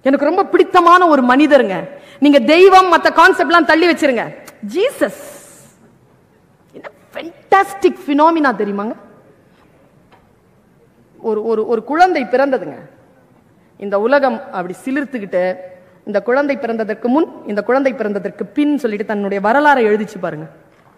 எனக்கு ரொம்ப பிடித்தமான ஒரு மனிதருங்க நீங்க தெய்வம் மத்த கான்செப்ட்லாம் தள்ளி வச்சிருங்க ஜீசஸ் என்ன ஃபென்டாஸ்டிக் ஃபினாமினா தெரியுமாங்க ஒரு ஒரு ஒரு குழந்தை பிறந்ததுங்க இந்த உலகம் அப்படி சிலிர்த்துக்கிட்டு இந்த குழந்தை பிறந்ததற்கு முன் இந்த குழந்தை பிறந்ததற்கு பின் சொல்லிட்டு தன்னுடைய வரலாறை எழுதிச்சு பாருங்க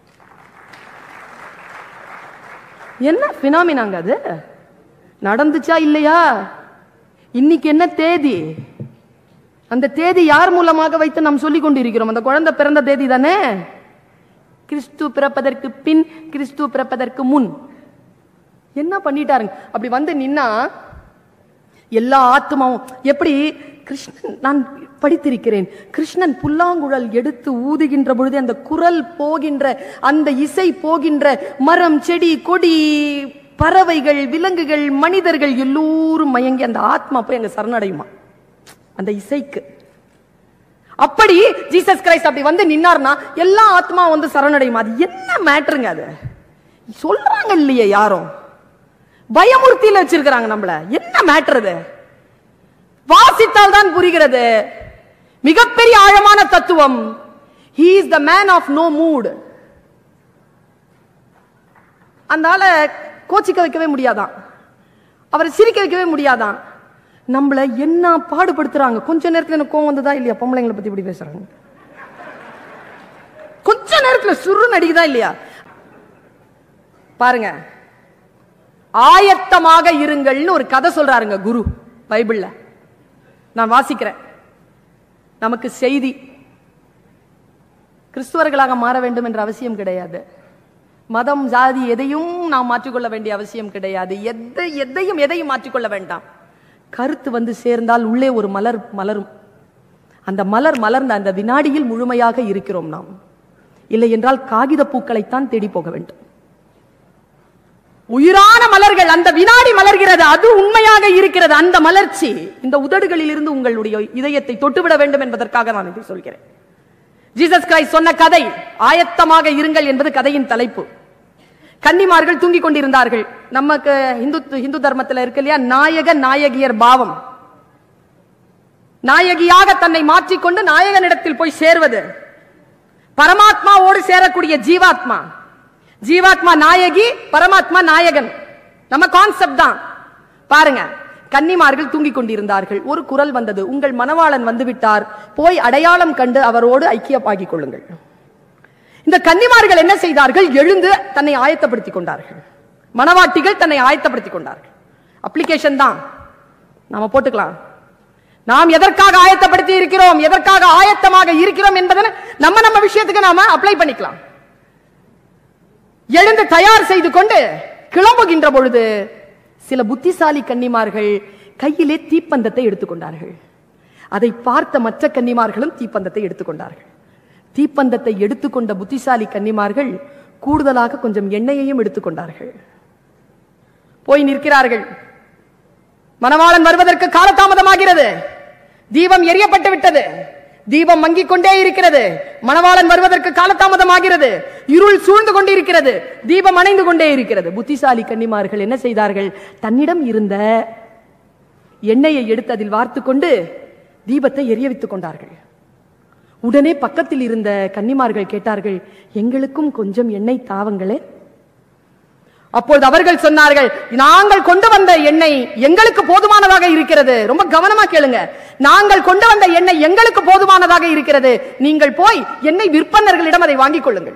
என்ன பினாமினாங்க அது நடந்துச்சா இல்லையா இன்னைக்கு என்ன தேதி அந்த தேதி யார் மூலமாக வைத்து நாம் சொல்லிக் கொண்டிருக்கிறோம் அந்த குழந்தை பிறந்த தேதி தானே கிறிஸ்து பிறப்பதற்கு பின் கிறிஸ்து பிறப்பதற்கு முன் என்ன பண்ணிட்டாருங்க அப்படி வந்து நின்னா எல்லா ஆத்மாவும் எப்படி கிருஷ்ணன் நான் படித்திருக்கிறேன் கிருஷ்ணன் புல்லாங்குழல் எடுத்து ஊதுகின்ற பொழுது அந்த குரல் போகின்ற அந்த இசை போகின்ற மரம் செடி கொடி பறவைகள் விலங்குகள் மனிதர்கள் எல்லோரும் மயங்கி அந்த ஆத்மா போய் அங்க சரணடையுமா அந்த இசைக்கு அப்படி ஜீசஸ் கிரைஸ்ட் அப்படி வந்து நின்னார்னா எல்லா ஆத்மா வந்து சரணடையுமா அது என்ன மேட்டருங்க அது சொல்றாங்க இல்லையே யாரும் பயமுறுத்தியில வச்சிருக்கிறாங்க நம்மள என்ன மேட்டர் அது வாசித்தால் தான் புரிகிறது மிகப்பெரிய ஆழமான தத்துவம் he is the man of no mood அந்த ஆளை கோச்சிக்க வைக்கவே முடியாதான் அவரை சிரிக்க வைக்கவே முடியாதான் நம்மள என்ன பாடுபடுத்துறாங்க கொஞ்ச நேரத்துல எனக்கு கோவம் வந்ததா இல்லையா பொம்பளைங்களை பத்தி இப்படி பேசுறாங்க கொஞ்ச நேரத்துல சுருன்னு அடிக்குதா இல்லையா பாருங்க ஆயத்தமாக இருங்கள்னு ஒரு கதை சொல்றாருங்க குரு பைபிள்ல நான் வாசிக்கிறேன் நமக்கு செய்தி கிறிஸ்துவர்களாக மாற வேண்டும் என்ற அவசியம் கிடையாது மதம் ஜாதி எதையும் நாம் மாற்றிக்கொள்ள வேண்டிய அவசியம் கிடையாது எதை எதையும் எதையும் மாற்றிக்கொள்ள வேண்டாம் கருத்து வந்து சேர்ந்தால் உள்ளே ஒரு மலர் மலரும் அந்த மலர் மலர்ந்த அந்த வினாடியில் முழுமையாக இருக்கிறோம் நாம் இல்லை என்றால் காகித பூக்களைத்தான் தேடி போக வேண்டும் உயிரான மலர்கள் அந்த வினாடி மலர்கிறது அது உண்மையாக இருக்கிறது அந்த மலர்ச்சி இந்த உதடுகளில் இருந்து உங்களுடைய இதயத்தை தொட்டுவிட வேண்டும் என்பதற்காக நான் இதை சொல்கிறேன் ஜீசஸ் கிரைஸ்ட் சொன்ன கதை ஆயத்தமாக இருங்கள் என்பது கதையின் தலைப்பு கன்னிமார்கள் தூங்கிக் கொண்டிருந்தார்கள் நமக்கு இந்து இந்து தர்மத்தில் இருக்கு இல்லையா நாயக நாயகியர் பாவம் நாயகியாக தன்னை மாற்றிக்கொண்டு நாயகனிடத்தில் போய் சேர்வது பரமாத்மாவோடு சேரக்கூடிய ஜீவாத்மா ஜீவாத்மா நாயகி பரமாத்மா நாயகன் நம்ம கான்செப்ட் தான் பாருங்க கன்னிமார்கள் தூங்கிக் கொண்டிருந்தார்கள் ஒரு குரல் வந்தது உங்கள் மணவாளன் வந்துவிட்டார் போய் அடையாளம் கண்டு அவரோடு ஐக்கியமாகிக் கொள்ளுங்கள் இந்த கன்னிமார்கள் என்ன செய்தார்கள் எழுந்து தன்னை ஆயத்தப்படுத்திக் கொண்டார்கள் மணவாட்டிகள் தன்னை ஆயத்தப்படுத்திக் கொண்டார்கள் அப்ளிகேஷன் தான் நாம போட்டுக்கலாம் நாம் எதற்காக ஆயத்தப்படுத்தி இருக்கிறோம் எதற்காக ஆயத்தமாக இருக்கிறோம் என்பதை நம்ம நம்ம விஷயத்துக்கு நாம அப்ளை பண்ணிக்கலாம் எழுந்து தயார் செய்து கொண்டு கிளம்புகின்ற பொழுது சில புத்திசாலி கன்னிமார்கள் கையிலே தீப்பந்தத்தை எடுத்துக்கொண்டார்கள் அதை பார்த்த மற்ற கன்னிமார்களும் தீப்பந்தத்தை எடுத்துக்கொண்டார்கள் தீப்பந்தத்தை எடுத்துக்கொண்ட புத்திசாலி கன்னிமார்கள் கூடுதலாக கொஞ்சம் எண்ணெயையும் எடுத்துக்கொண்டார்கள் போய் நிற்கிறார்கள் மணவாளன் வருவதற்கு காலதாமதமாகிறது தீபம் எரியப்பட்டு விட்டது தீபம் மங்கிக் கொண்டே இருக்கிறது மணவாளன் வருவதற்கு காலதாமதமாகிறது இருள் சூழ்ந்து கொண்டிருக்கிறது தீபம் அணைந்து கொண்டே இருக்கிறது புத்திசாலி கன்னிமார்கள் என்ன செய்தார்கள் தன்னிடம் இருந்த எண்ணெயை எடுத்து அதில் வார்த்து கொண்டு தீபத்தை எரிய வைத்துக் கொண்டார்கள் உடனே பக்கத்தில் இருந்த கன்னிமார்கள் கேட்டார்கள் எங்களுக்கும் கொஞ்சம் எண்ணெய் தாவங்களே அப்பொழுது அவர்கள் சொன்னார்கள் நாங்கள் கொண்டு வந்த எண்ணெய் எங்களுக்கு போதுமானதாக இருக்கிறது ரொம்ப கவனமா கேளுங்க நாங்கள் கொண்டு வந்த எண்ணெய் எங்களுக்கு போதுமானதாக இருக்கிறது நீங்கள் போய் எண்ணெய் விற்பனர்களிடம் அதை வாங்கிக் கொள்ளுங்கள்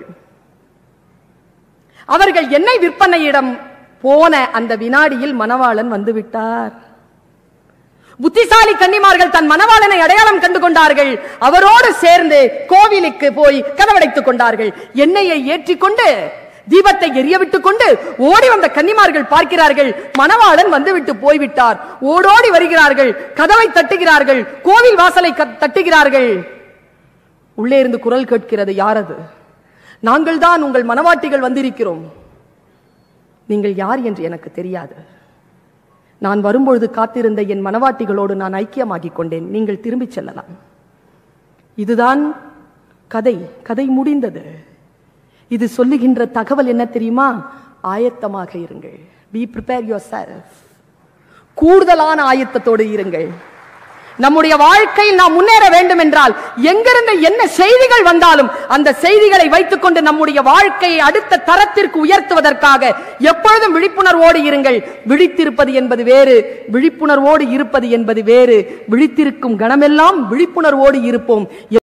அவர்கள் எண்ணெய் விற்பனையிடம் போன அந்த வினாடியில் மணவாளன் வந்து விட்டார் புத்திசாலி கன்னிமார்கள் தன் மணவாளனை அடையாளம் கண்டு கொண்டார்கள் அவரோடு சேர்ந்து கோவிலுக்கு போய் கதவடைத்துக் கொண்டார்கள் எண்ணெயை ஏற்றிக்கொண்டு தீபத்தை எரிய விட்டுக் கொண்டு ஓடி வந்த கன்னிமார்கள் பார்க்கிறார்கள் மணவாளன் வந்துவிட்டு போய்விட்டார் ஓடோடி வருகிறார்கள் கதவை தட்டுகிறார்கள் கோவில் வாசலை க- தட்டுகிறார்கள் உள்ளே இருந்து குரல் கேட்கிறது யாரது நாங்கள் தான் உங்கள் மனவாட்டிகள் வந்திருக்கிறோம் நீங்கள் யார் என்று எனக்கு தெரியாது நான் வரும்பொழுது காத்திருந்த என் மனவாட்டிகளோடு நான் ஐக்கியமாகிக் கொண்டேன் நீங்கள் திரும்பிச் செல்லலாம் இதுதான் கதை கதை முடிந்தது இது சொல்லுகின்ற தகவல் என்ன தெரியுமா ஆயத்தமாக இருங்கள் பி ப்ரிப்பேர் யோர் செல்ஃப் கூடுதலான ஆயத்தத்தோடு இருங்கள் நம்முடைய வாழ்க்கையில் நாம் முன்னேற வேண்டும் என்றால் எங்கிருந்து என்ன செய்திகள் வந்தாலும் அந்த செய்திகளை வைத்துக்கொண்டு நம்முடைய வாழ்க்கையை அடுத்த தரத்திற்கு உயர்த்துவதற்காக எப்பொழுதும் விழிப்புணர்வோடு இருங்கள் விழித்திருப்பது என்பது வேறு விழிப்புணர்வோடு இருப்பது என்பது வேறு விழித்திருக்கும் கணமெல்லாம் விழிப்புணர்வோடு இருப்போம்